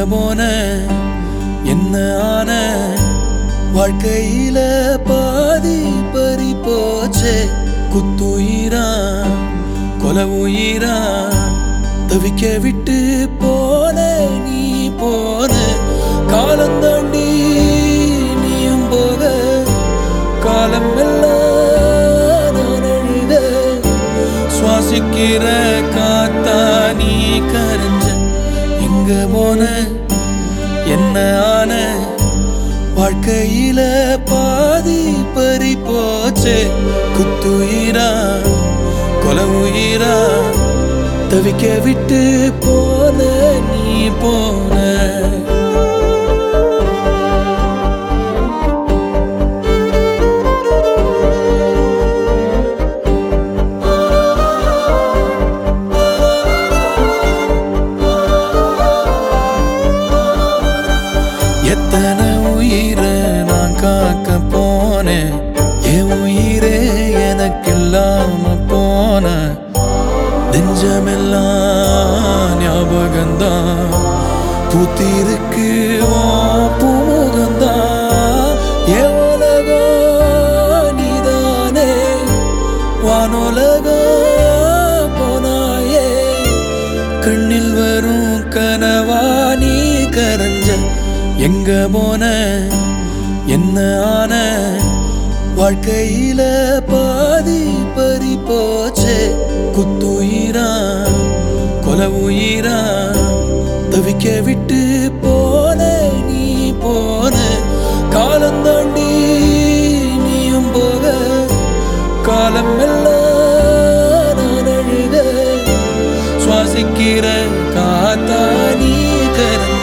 போன என்ன ஆன வாழ்க்கையில பாதி பறி போச்சே குத்துயிரா கொல உயிரா தவிக்க விட்டு போன நீ போன காலம் தாண்டி நீயும் போக காலம் எல்லாம் நான் அழுத சுவாசிக்கிற காத்தா நீ கரைஞ்ச எங்க போன என்ன ஆன வாழ்க்கையில பாதி பறி போச்சே குத்துயிரா கொல உயிரா தவிக்க விட்டு போன நீ போன எத்தனை உயிரை நான் காக்க போனேன் என் உயிரே எனக்கு இல்லாம போன நெஞ்சமெல்லாம் ஞாபகம்தான் பூத்திருக்கு உன் பூமுகம்தான் என் உலகம் நீதானே வானுலகம் போனாயே கண்ணில் வரும் கனவா நீ கரைஞ்ச எங்க போன என்ன ஆன வாழ்க்கையில பாதி பறி போச்சே குத்துயிரா கொல உயிரா தவிக்க விட்டு போன நீ போன காலம் தாண்டி நீயும் போக காலம் எல்லாம் நான் அழுத சுவாசிக்கிற காத்தா நீ கரை